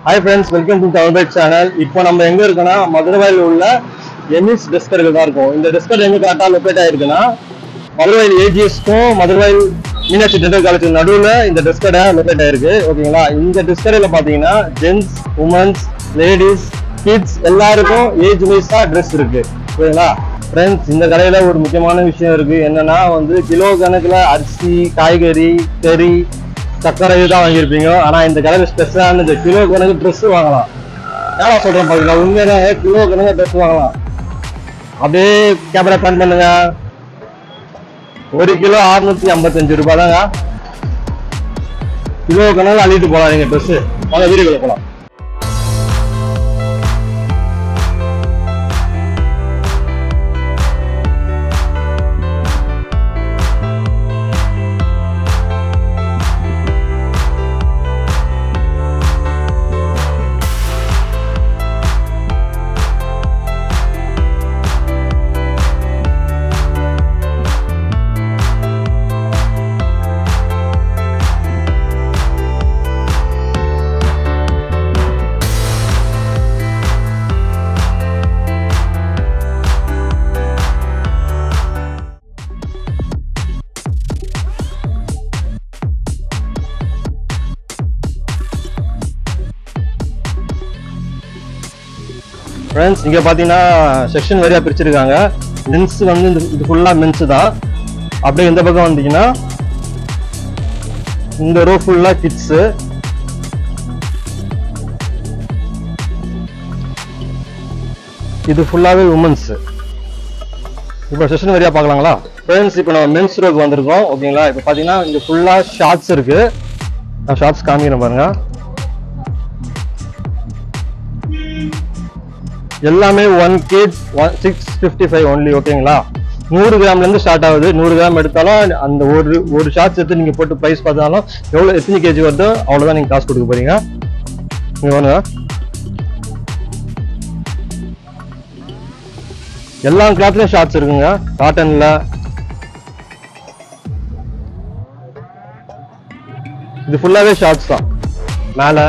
Hi friends welcome to Tamil channel இப்போ நம்ம எங்க இருக்கோம்னா மதுரவாயில் உள்ள எமிஸ் டெஸ்கருக்கு தான் இருக்கோம் இந்த டெஸ்கர் எங்க கரெக்டாக லொக்கேட் ஆயிருக்குன்னா மதுரவாயில் ஏஜிஎஸ்க்கும் மதுரவாயில் மீனாட்சி டென்டல் காலேஜ் நடுவில் இந்த டெஸ்கடை லொக்கேட் ஆயிருக்கு ஓகேங்களா இந்த டெஸ்கடையில் பார்த்தீங்கன்னா ஜென்ஸ் உமன்ஸ் லேடிஸ் கிட்ஸ் எல்லாருக்கும் ஏஜ் வைஸாக ட்ரெஸ் இருக்கு ஓகேங்களா ஃப்ரெண்ட்ஸ் இந்த கடையில் ஒரு முக்கியமான விஷயம் இருக்கு என்னன்னா வந்து கிலோ கணக்கில் அரிசி காய்கறி கறி சக்கரை தான் வாங்கியிருப்பீங்க ஆனா இந்த கடையில் ஸ்பெஷலானது கிலோ கணக்கு ட்ரெஸ் வாங்கலாம் ஏன்னா சொல்றேன் பாத்தீங்களா உண்மையிலே கிலோ கணக்கு ட்ரெஸ் வாங்கலாம் அப்படியே கேமரா பேன் பண்ணுங்க ஒரு கிலோ அறுநூத்தி ஐம்பத்தஞ்சு ரூபாய் தாங்க கிலோ கணக்கு அள்ளிட்டு போலாம் நீங்க ட்ரெஸ் வாங்க வீடியோக்குள்ள போலாம் ஃப்ரெண்ட்ஸ் இங்க பாத்தீங்கன்னா செக்ஷன் வரியா பிரிச்சிருக்காங்க மென்ஸ் வந்து இந்த- இது ஃபுல்லா மென்ஸ் தான் அப்படியே இந்த பக்கம் வந்தீங்கன்னா இந்த ரோ ஃபுல்லா கிட்ஸ் இது ஃபுல்லாவே உமன்ஸ் இப்போ செஷன் வரியா பார்க்கலாங்களா ஃப்ரெண்ட்ஸ் இப்போ நம்ம மென்ஸ் ரோக்கு வந்திருக்கோம் ஓகேங்களா இப்போ பார்த்தீங்கன்னா இங்கே ஃபுல்லாக ஷார்ட்ஸ் இருக்கு நான் ஷார்ட்ஸ் காமிக்கிறேன் பாருங்க எல்லாமே ஒன் கேட் one six fifty five only ஓகேங்களா நூறு கிராம்லேருந்து ஸ்டார்ட் ஆகுது நூறு கிராம் எடுத்தாலும் அந்த ஒரு ஒரு ஷார்ட்ஸ் எடுத்து நீங்கள் போட்டு ப்ரைஸ் பார்த்தாலும் எவ்வளோ எத்தனை கேஜி வருதோ அவ்வளோதான் நீங்கள் காசு கொடுக்க போறீங்க இங்கே வாங்க எல்லா கிளாத்லயும் ஷார்ட்ஸ் இருக்குங்க காட்டன்ல இது ஃபுல்லாவே ஷார்ட்ஸ் தான் மேல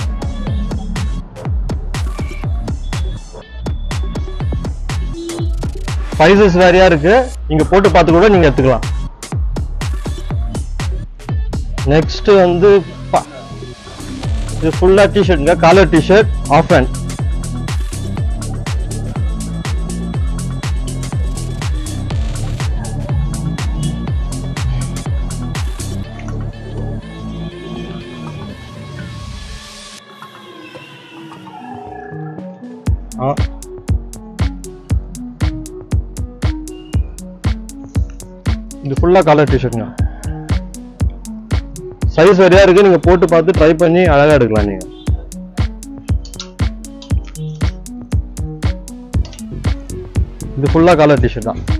சைசஸ் வேறையா இருக்கு நீங்க போட்டு பார்த்து கூட நீங்க எடுத்துக்கலாம் நெக்ஸ்ட் வந்து ப- இது ஃபுல்லா டிஷர்ட்ங்க காலர் டிஷர்ட் ஆஃப் ஹேண்ட் ஆ இது ஃபுல்லா கலர் டிஷர்ட்ங்க சைஸ் சரியா இருக்கு நீங்க போட்டு பார்த்து ட்ரை பண்ணி அழகா எடுக்கலாம் நீங்க இது ஃபுல்லா கலர் டிஷர்ட் தான்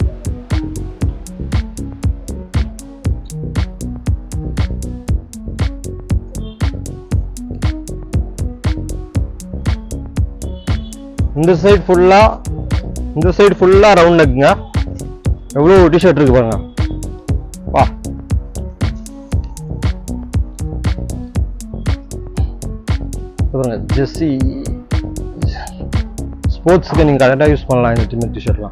இந்த சைடு ஃபுல்லா இந்த சைடு ஃபுல்லா ரவுண்ட் நெக்குங்க எவ்வளோ டிஷர்ட் இருக்கு பாருங்க வா இது பாருங்க ஜெஸ்ஸி ஸ்போர்ட்ஸ்க்கு நீங்கள் கரெக்டாக யூஸ் பண்ணலாம் இந்த சின்ன டிஷர்ட்லாம்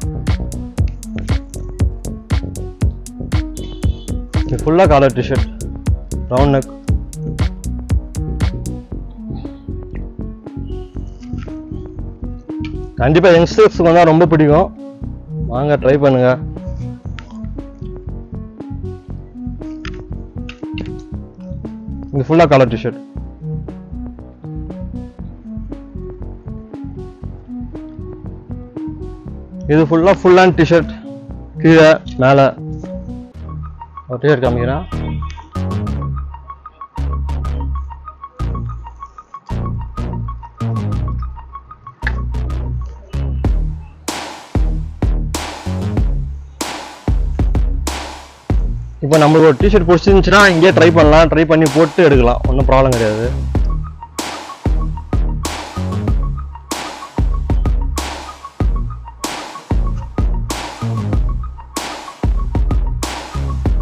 இது ஃபுல்லாக காலர் டிஷர்ட் ரவுண்ட் நெக் கண்டிப்பாக யங்ஸ்டர்ஸ்க்கு வந்தால் ரொம்ப பிடிக்கும் வாங்க ட்ரை பண்ணுங்க இது ஃபுல்லாக கலர் டிஷர்ட் இது ஃபுல்லாக ஃபுல் ஹேண்ட் டிஷர்ட் கீழே மேலே ஒரு டிஷர்ட் காமிக்கிறேன் இப்போ நம்மளுக்கு ஒரு டிஷர்ட் பிடிச்சிருந்துச்சுன்னா இங்கேயே ட்ரை பண்ணலாம் ட்ரை பண்ணி போட்டு எடுக்கலாம் ஒன்றும் ப்ராப்ளம் கிடையாது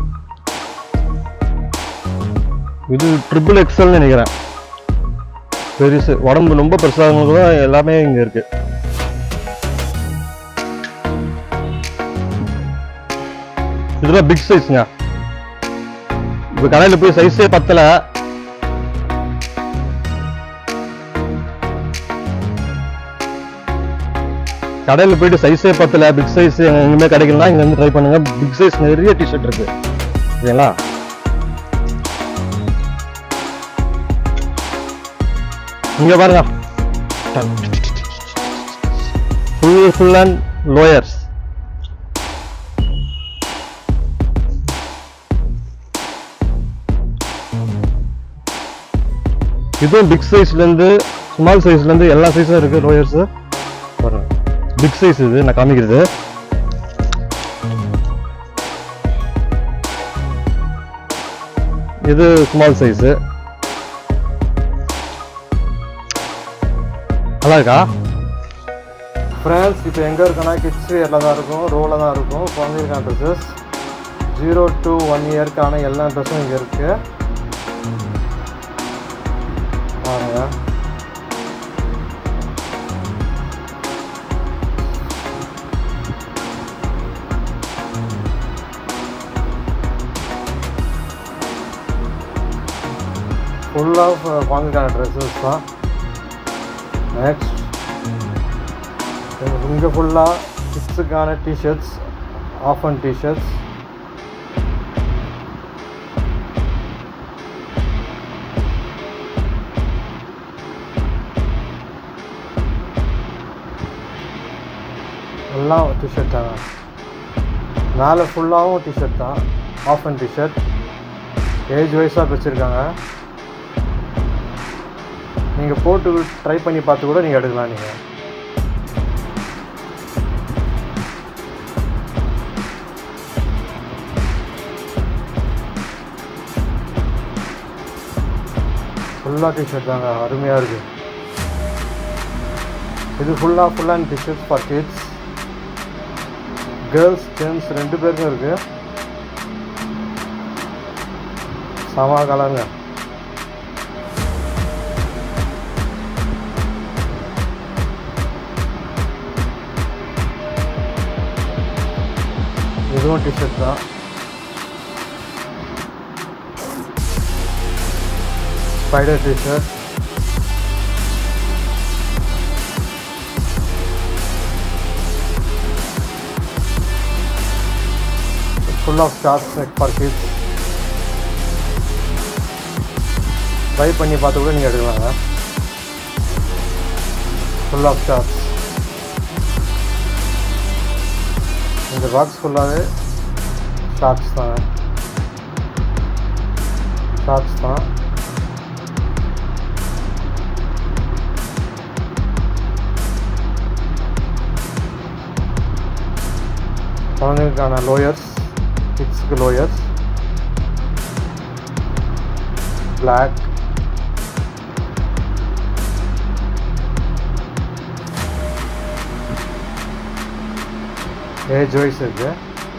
இது ட்ரிபிள் எக்ஸல்னு நினைக்கிறேன் பெருசு உடம்பு ரொம்ப பெருசாகிறவங்களுக்கு தான் எல்லாமே இங்கே இருக்கு இதெல்லாம் பிக் சைஸ்ங்க இப்போ கடையில் போய் சைஸே பத்தல கடையில் போயிட்டு சைஸே பத்தல பிக் சைஸ் எங்கேயுமே கிடைக்கலாம் இங்க வந்து ட்ரை பண்ணுங்க பிக் சைஸ் நிறைய டிஷர்ட் இருக்கு ஓகேங்களா இங்க பாருங்க ஃபுல் ஃபுல் அண்ட் லோயர்ஸ் இதுவும் பிக் சைஸ்ல இருந்து ஸ்மால் சைஸ்ல இருந்து எல்லா சைஸும் இருக்கு லோயர்ஸ் பாருங்க பிக் சைஸ் இது நான் காமிக்கிறது இது ஸ்மால் சைஸ் நல்லா இருக்கா ஃப்ரெண்ட்ஸ் இப்போ எங்கே இருக்குன்னா கிட்ஸ் வேரில் தான் இருக்கும் ரோவில் தான் இருக்கும் குழந்தைக்கான ட்ரெஸ்ஸஸ் ஜீரோ டு ஒன் இயர்க்கான எல்லா ட்ரெஸ்ஸும் இங்கே இருக்கு பாருங்க ஃபுல் ஆஃப் குழந்தைக்கான ட்ரெஸ்ஸஸ் தான் நெக்ஸ்ட் இங்கே ஃபுல்லாக கிட்ஸுக்கான டிஷர்ட்ஸ் ஆஃப் அண்ட் டிஷர்ட்ஸ் எல்லாம் டிஷர்ட் தாங்க மேலே ஃபுல்லாகவும் டிஷர்ட் தான் ஆஃப் அண்ட் டிஷர்ட் ஏஜ் வைஸாக வச்சுருக்காங்க நீங்கள் போட்டு ட்ரை பண்ணி பார்த்து கூட நீங்கள் எடுக்கலாம் நீங்கள் ஃபுல்லாக டிஷர்ட் தாங்க அருமையாக இருக்குது இது ஃபுல்லாக full and t-shirts for kids girls gents ரெண்டு பேருக்கும் இருக்கு சமா கலருங்க இதுவும் டிஷர்ட் தான் spider t-shirt full of stars like for kids try பண்ணி பார்த்து கூட நீங்கள் எடுக்கலாங்க ஃபுல் ஆஃப் ஸ்டார்ஸ் இந்த பாக்ஸ் ஃபுல்லாகவே ஷார்ட்ஸ் தான் ஷார்ட்ஸ் தான் குழந்தைங்களுக்கான லோயர்ஸ் கிட்ஸுக்கு லோயர்ஸ் பிளாக் ஏஜ் வைஸ் இருக்கு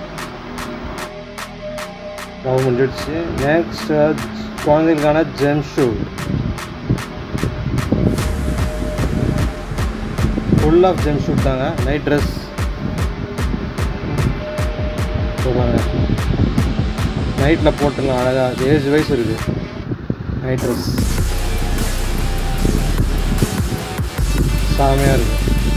அது முடிஞ்சிடுச்சு நெக்ஸ்ட் குழந்தைங்களுக்கான jumpsuit full half jumpsuit தாங்க நைட் ட்ரெஸ் பாருங்க நைட்டில் போட்டுடலாம் அழகாக ஏஜ் வைஸ் இருக்குது நைட் ட்ரெஸ் சாமியாக இருக்கு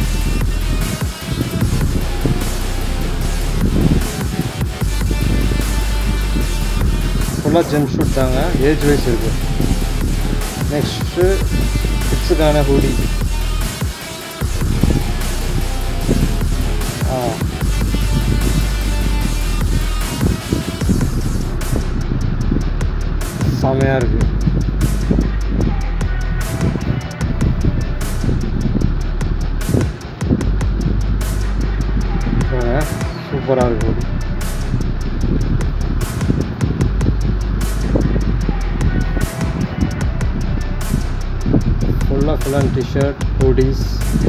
ஃபுல்லாக ஜெம் ஷூட் தாங்க ஏஜ் வைஸ் இருக்குது நெக்ஸ்ட்டு கிட்ஸுக்கான ஹூடி ஆ செமையாக இருக்கு சூப்பராக இருக்கு ஃபுல்லாக full and t-shirt hoodies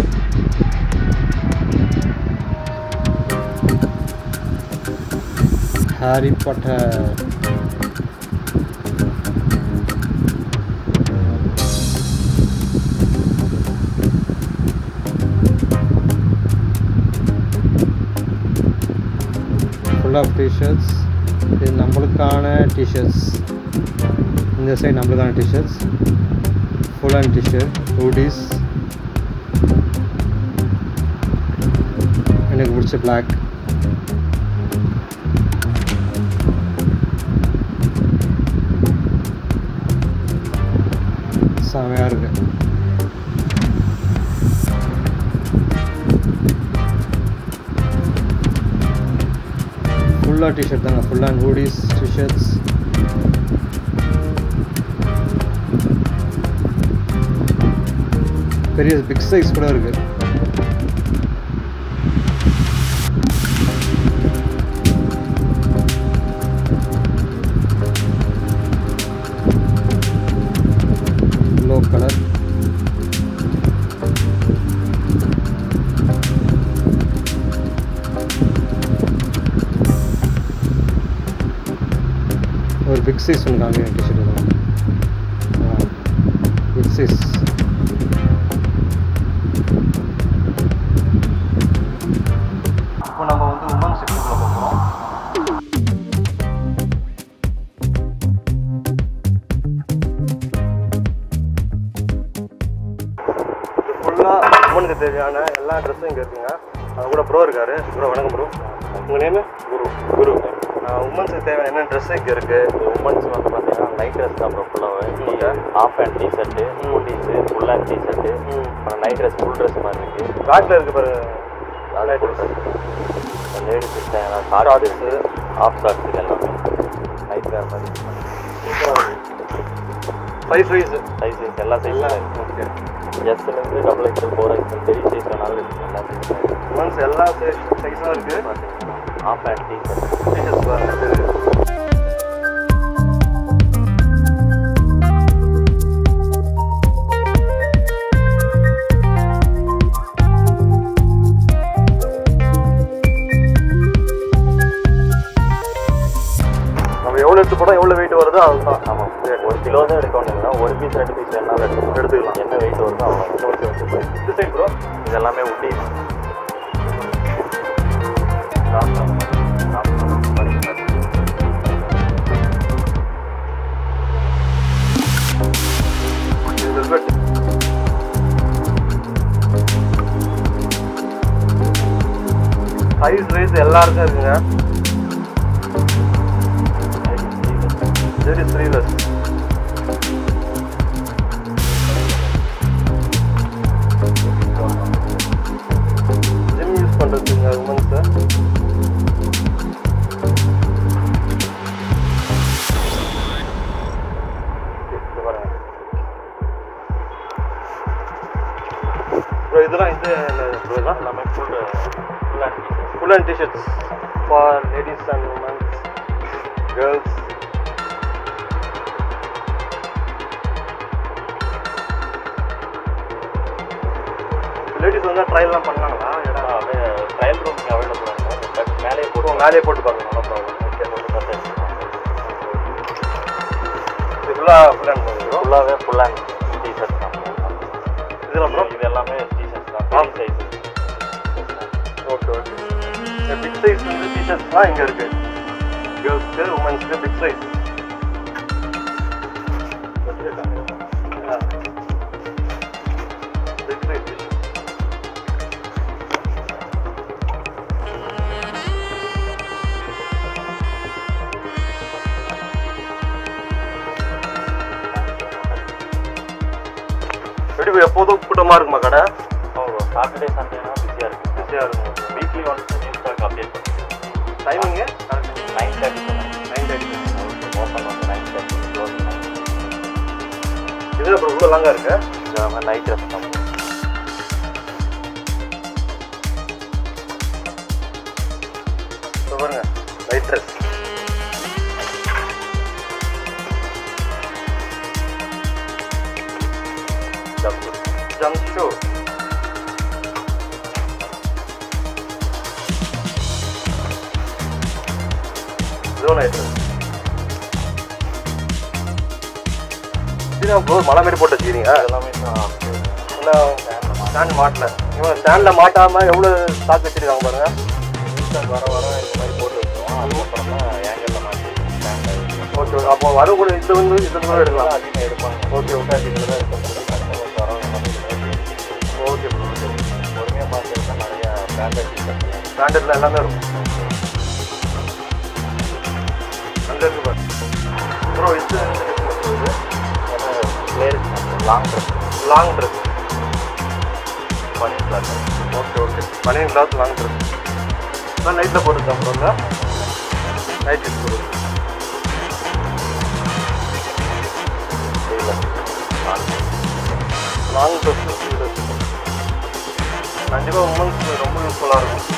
Harry Potter t-shirts இது நம்மளுக்கான டிஷர்ட்ஸ் இந்த சைடு நம்மளுக்கான t-shirts full and t-shirt hoodies எனக்கு பிடிச்ச பிளாக் செமையாக இருக்கு ஃபுல்லாக டிஷர்ட் தாங்க ஃபுல் அண்ட் ஹூடிஸ் டிஷர்ட்ஸ் பெரிய பிக் சைஸ் கூட இருக்கு ப்ளூ கலர் ஒரு பிக் சைஸ் ஒன்று காமிக்கிறேன் டிஷர்ட் பிக் சைஸ் இப்போ நம்ம வந்து உமன் செக்ஷனில் பார்க்குறோம் ஃபுல்லாக உமனுக்கு தேவையான எல்லா ட்ரெஸ்ஸும் இங்கே இருக்குங்க அது கூட ப்ரோ இருக்காரு ப்ரோ வணக்கம் ப்ரோ உங்கள் நேமு குரு குரு உமன்ஸுக்கு தேவையான என்ன ட்ரெஸ் இங்கே இருக்குது உமன்ஸ் வந்து பார்த்தீங்கன்னா நைட் ட்ரெஸ் தான் ப்ரோ ஃபுல்லாகவே Okay. Half hand t-shirt hoodies full hand t-shirt அப்புறம் நைட் ட்ரெஸ் ஃபுல் ட்ரெஸ் மாதிரி இருக்குது பேக்கில் இருக்கு பாருங்க அதே full dress ladies shorts half shorts எல்லாமே நைட் வேர் மாதிரி சைஸ் வைஸ் சைஸஸ் எல்லா சைஸும் இருக்குது எஸ்லேருந்து டபுள் எக்ஸல் ஃபோர் எக்ஸல் பெரிய சைஸ் வேணாலும் இருக்குது எல்லா சைஸும் உமன்ஸ் எல்லா சைஸும் இருக்குது பார்த்தீங்கன்னா ஆஃப் ஹேண்ட் டிஷர்ட் டீச்சர்ஸ் பாருங்க நம்ம எவ்வளோ எடுத்து போனால் எவ்வளோ வெயிட் வருதோ அதுதான் ஆமாம் ஒரு கிலோ தான் எடுக்கணுங்கன்னா ஒரு பீஸ் ரெண்டு பீஸ் வேணாலும் எடுத்துக்கலாம் எடுத்துக்கலாம். என்ன வெயிட் வருதோ அவ்வளோ ஓகே ஓகே இது சைட் ப்ரோ இது எல்லாமே உட்டி இது வெல்வெட் சைஸ் வைஸ் எல்லாருக்கும் இருக்குங்க சரி ஸ்ரீலஸ் ஜிம் யூஸ் பண்ணுறதுங்க உமன்ஸை பாருங்க ப்ரோ இதெல்லாம் இது ப்ரோ இதெல்லாம் எல்லாமே full full and pieces full and t-shirts for ladies and women, girls. Ladies வந்து ட்ரையல்லாம் பண்ணலாங்களா இடம் ட்ரையல் ரூம் அவைலபிள் இருக்கும் பட் மேலே போட்டு போட்டு மேலே போட்டு பார்க்கணும் நோ ப்ராப்ளம் ஓகே போட்டு பார்த்தா இது ஃபுல்லாக ஃபுல் அண்ட் ப்ரோ ஃபுல்லாகவே ஃபுல் அண்ட் டிஷர்ட் தான் இதெல்லாம் ப்ரோ இது எல்லாமே டிஷர்ட் தான் ஆ. பெரிய சைஸ் ஓகே ஓகே இந்த பிக் சைஸ் வந்து டிஷர்ட்ஸ்லாம் இங்கே இருக்கு கேர்ள்ஸ்க்கு உமன்ஸ்க்கு பிக் சைஸ் பிக் சைஸ் எப்படி எப்போதும் கூட்டமாக இருக்குமா கடை சாட்டர்டே சண்டேனா பிஸியாக இருக்குது பிஸியாக இருக்கும் weekly once news stock update பண்ணுறேன் timing nine thirty nine thirty open வந்து நைன் தேர்ட்டி க்ளோஸ் நைன் இது அப்புறம் இவ்வளோ லாங்காக இருக்கு இந்த மாதிரி நைட் ட்ரெஸ் தான் இப்போ பாருங்க லைட் ட்ரெஸ் ஜம்ப் ஷூ இதுவும் லைட் ட்ரெஸ் இது ப்ரோ மலை மாரி போட்டு வச்சுக்கிறீங்க எல்லாமே தான் இன்னும் ஸ்டாண்ட் மாட்டல இவங்க ஸ்டாண்டில் மாட்டாமல் எவ்வளோ ஸ்டாக் வச்சிருக்காங்க பாருங்க நியூஸ் ஸ்டாக் வர வர இந்த மாதிரி போட்டு வச்சோம் அதுக்கப்புறம் தான் ஏங்கலில் மாற்றி ஸ்டாண்ட் ஆகிடும் ஓகே அப்போ வரக்கூடிய இது வந்து இது கூட எடுக்கலாம் அதிகமாக எடுப்பாங்க ஓகே ஓகே இதில் தான் இருக்கும் கஸ்டமர் தரோம் ஓகே பொறுமையாக பார்த்துருந்தா நிறைய பிராண்டட் டிஷர்ட் பிராண்டட்ல எல்லாமே இருக்கும் அங்கே இருக்கு பாரு ப்ரோ இது flare long dress long dress பண்ணி கிளாஸ் ஓகே ஓகே பனியன் கிளாத் லாங் ட்ரெஸ் நான் நைட்டில் போட்டுருக்கேன் ப்ரோ இல்லை நைட் யூஸ் போடுறது லாங் ட்ரெஸ் கண்டிப்பாக உமன்ஸ்க்கு ரொம்ப யூஸ்ஃபுல்லாக இருக்கும்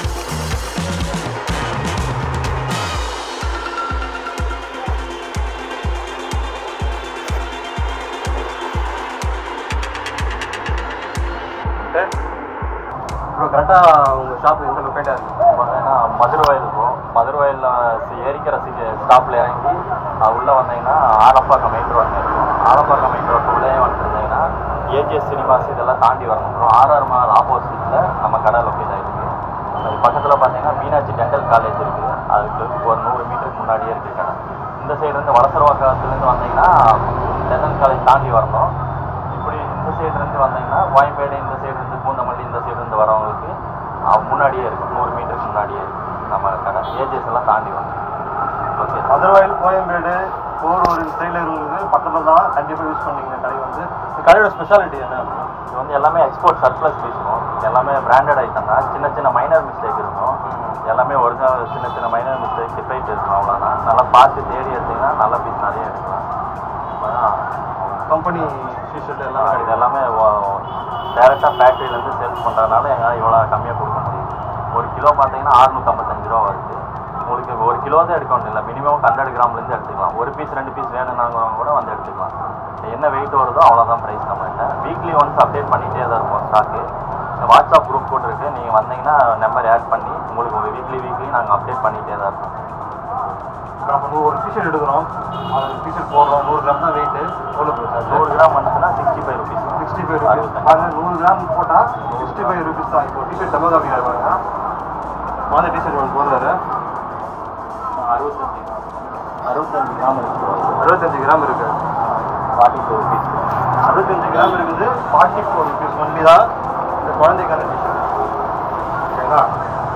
ப்ரோ கரெக்டாக உங்கள் ஷாப் எந்த லொக்கேட்டாக இருக்குது பார்த்தீங்கன்னா மதுரவாயில் இருக்கும் மதுரவாயில் ஏரிக்கிற ஸ்டாப்பில் இறங்கி அது உள்ளே வந்தீங்கன்னா ஆலப்பாக்கம் மெயின் ரோடு இருக்கும் ஆலப்பாக்கம் மெயின் ரோடு உள்ளே வந்துருந்தீங்கன்னா ஏஜிஎஸ் சினிமாஸ் இதெல்லாம் தாண்டி வரணும் அப்புறம் ஆர்ஆர் மால் ஆப்போசிட்டில் நம்ம கடை லொக்கேட் ஆகிருக்கு அது பக்கத்தில் பார்த்தீங்கன்னா மீனாட்சி டென்டல் காலேஜ் இருக்குது அதுக்கு ஒரு நூறு மீட்டருக்கு முன்னாடியே இருக்குது கடை இந்த சைடு இருந்து வலசரவாக்கத்துலேருந்து வந்தீங்கன்னா டென்டல் காலேஜ் தாண்டி வரணும் இப்படி இந்த சைடு இருந்து வந்தீங்கன்னா கோயம்பேடு இந்த சைடு இருந்து பூந்தமல்லி இந்த சைடு இருந்து வரவங்களுக்கு அஹ், முன்னாடியே இருக்கும் நூறு மீட்டருக்கு முன்னாடியே இருக்கு நம்ம கடை ஏஜஸ் எல்லாம் தாண்டி வரணும் ஓகே மதுரவாயில் கோயம்பேடு போரூர் இந்த சைடில் இருந்தது பக்கத்தில் தான் கண்டிப்பாக யூஸ் பண்ணீங்க கடை வந்து இந்த கடையோட ஸ்பெஷாலிட்டி என்ன இது வந்து எல்லாமே எக்ஸ்போர்ட் சர்ப்ளஸ் பேசுவோம் எல்லாமே பிராண்டட் ஐட்டம் தான் சின்ன சின்ன மைனர் மிஸ்டேக் இருக்கும் எல்லாமே ஒரிஜினல் சின்ன சின்ன மைனர் மிஸ்டேக் டிஃபைட் இருக்கும் அவ்வளோதான் நல்லா பார்த்து தேடி எடுத்தீங்கன்னா நல்ல பீஸ் நிறைய எடுக்கலாம் அதான் கம்பெனி டிஷர்ட் எல்லாம் இது எல்லாமே டேரெக்டாக ஃபேக்ட்ரியிலேருந்து சேல்ஸ் பண்ணுறதுனால எங்களால் இவ்வளோ கம்மியாக கொடுக்க முடியுது ஒரு கிலோ பார்த்தீங்கன்னா அறுநூற்றம்பத்தஞ்சு ரூபா வருது உங்களுக்கு ஒரு கிலோ தான் எடுக்க வேண்டியது இல்லை மினிமம் ஹண்ட்ரட் கிராம்லேருந்து எடுத்துக்கலாம் ஒரு பீஸ் ரெண்டு பீஸ் வேணும்னாங்கிறவங்க கூட வந்து எடுத்துக்கலாம் என்ன வெயிட் வருதோ அவ்வளோதான் ப்ரைஸ் நம்மகிட்ட வீக்லி ஒன்ஸ் அப்டேட் பண்ணிகிட்டே தான் இருக்கும் ஸ்டாக்கு வாட்ஸ்அப் குரூப் கூட இருக்குது நீங்கள் வந்தீங்கன்னா நம்பர் ஆட் பண்ணி உங்களுக்கு வீக்லி வீக்லி நாங்கள் அப்டேட் பண்ணிகிட்டே தான் இருக்கோம் இப்போ நம்ம நூறு ஒரு டிஷர்ட் எடுக்கிறோம் அது டிஷர்ட் போடுறோம் நூறு கிராம் தான் வெயிட்டு எவ்வளோ நூறு கிராம் வந்துச்சுன்னா sixty five rupees sixty five rupees பாருங்க நூறு கிராம் போட்டால் சிக்ஸ்டி ஃபைவ் ருபீஸ் தான் இப்போ டிஷர்ட் டபுள் காமிக்கிறார் பாருங்க அந்த டிஷர்ட் ஒன்று போடுறாரு அறுபத்தஞ்சு அறுபத்தஞ்சு கிராம் இருக்கு அறுபத்தஞ்சு கிராம் இருக்கு ஃபார்ட்டி டூ ருபீஸ் அறுபத்தஞ்சு கிராம் இருக்குது ஃபார்ட்டி ஃபோர் ருபீஸ் ஒன்லி தான் இந்த குழந்தைக்கான டிஷர்ட் ஓகேங்களா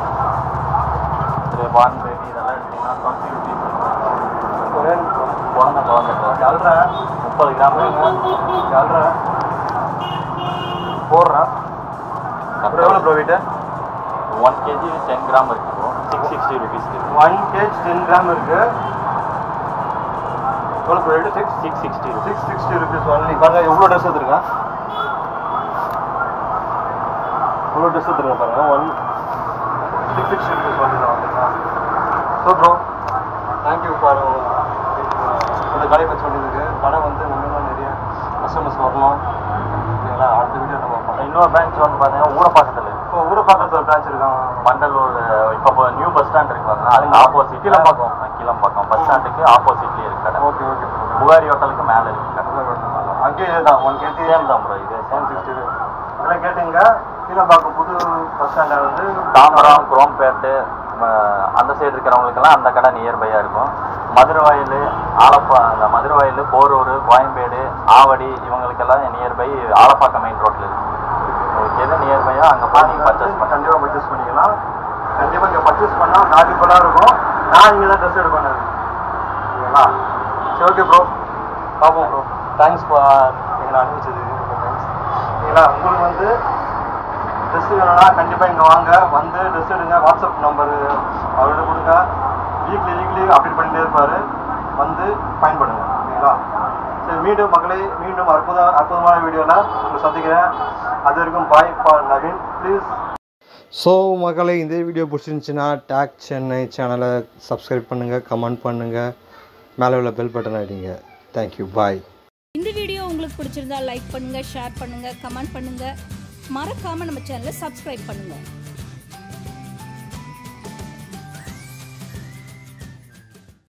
இது பார்ன் பேபி இதெல்லாம் எடுத்தீங்கன்னா டுவெண்ட்டி ருபீஸ் ஒரே குழந்தை குழந்தை சொல்கிறேன் முப்பது கிராம் இருக்கு சொல்கிறேன் போடுறேன் அப்புறம் எவ்வளோ bro weight one KG ten gram இருக்கு சிக்ஸ் சிக்ஸ்டி ருபீஸ்க்கு ஒன் கேஜ் டென் கிராம் இருக்கு எவ்வளோ bro weight six six sixty rupees six sixty rupees only பாருங்க எவ்வளோ ட்ரெஸ் எடுத்துருக்கேன் எவ்வளோ ட்ரெஸ் எடுத்துருக்கேன் பாருங்க one six sixty rupees only தான் ஓகேங்களா ஸோ ப்ரோ தேங்க்யூ ஃபார் இந்த கடை பற்றி சொல்லியிருக்கு கடை வந்து இன்னும் நிறைய கஸ்டமர்ஸ் வரணும் ஓகேங்களா அடுத்த வீடியோ நம்ம பார்க்கலாம் இன்னொரு பிரான்ச் வந்து பார்த்தீங்கன்னா ஊரப்பாக்கத்தில் இருக்கு இப்போ ஊரை பக்கத்தில் ஒரு பிரான்ச் இருக்காங்க மண்டலூர் இப்போ நியூ பஸ் ஸ்டாண்ட் இருக்கு பாருங்க அதுக்கு ஆப்போசிட் கீழப்பாக்கம். கீழம்பாக்கம் பஸ் ஸ்டாண்டுக்கு ஆப்போசிட்லேயே இருக்கு கடை ஓகே ஓகே புகாரி ஹோட்டலுக்கு மேலே இருக்கு கடை அங்கேயே தான் ஒன் கேஜி சேம் தான் ப்ரோ இது ஒன் சிக்ஸ்டி இதெல்லாம் கேட்டுங்க கீழப்பாக்கம் புது பஸ் ஸ்டாண்டில் வந்து தாம்பரம் குரோம்பேட்டு ம, அந்த சைடு இருக்கிறவங்களுக்கெல்லாம் அந்த கடை நியர்பையாக இருக்கும் மதுரவாயில் ஆலப்பா அந்த மதுரவாயில் போரூர் கோயம்பேடு ஆவடி இவங்களுக்கெல்லாம் நியர்பை ஆலப்பாக்கம் மெயின் ரோட்டில் இருக்கு உங்களுக்கு எது நியர்பையோ அங்கே போய் நீங்கள் பர்ச்சேஸ் பண்ண கண்டிப்பாக பர்ச்சேஸ் பண்ணிக்கலாம் கண்டிப்பாக இங்கே பர்ச்சேஸ் பண்ணால் வேல்யூபுல்லாக இருக்கும் நான் இங்கே தான் ட்ரெஸ் எடுப்பேன் ஓகேங்களா சரி ஓகே ப்ரோ பார்ப்போம் ப்ரோ தேங்க்ஸ் ஃபார் எங்களை அனுப்பிச்சதுக்கு ரொம்ப தேங்க்ஸ் ஓகேங்களா உங்களுக்கு வந்து ட்ரெஸ் வேணும்னா கண்டிப்பாக இங்கே வாங்க வந்து ட்ரெஸ் எடுங்க வாட்ஸ்அப் நம்பர் அவர்கிட்ட கொடுங்க வீக்லி வீக்லி அப்டேட் பண்ணிட்டே இருப்பார் வந்து பயன்படுங்க ஓகேங்களா சரி மீண்டும் மக்களை மீண்டும் அற்புத அற்புதமான வீடியோவில் உங்களை சந்திக்கிறேன் அது வரைக்கும் bye for Naveen please so மக்களை இந்த வீடியோ பிடிச்சிருந்துச்சின்னா டேக் சென்னை சேனலை சப்ஸ்கிரைப் பண்ணுங்கள் கமெண்ட் பண்ணுங்கள் மேலே உள்ள பெல் பட்டன் அடிங்க தேங்க்யூ பாய் இந்த வீடியோ உங்களுக்கு பிடிச்சிருந்தா லைக் பண்ணுங்க ஷேர் பண்ணுங்க கமெண்ட் பண்ணுங்க மறக்காம நம்ம சேனலை சப்ஸ்கிரைப் பண்ணுங்க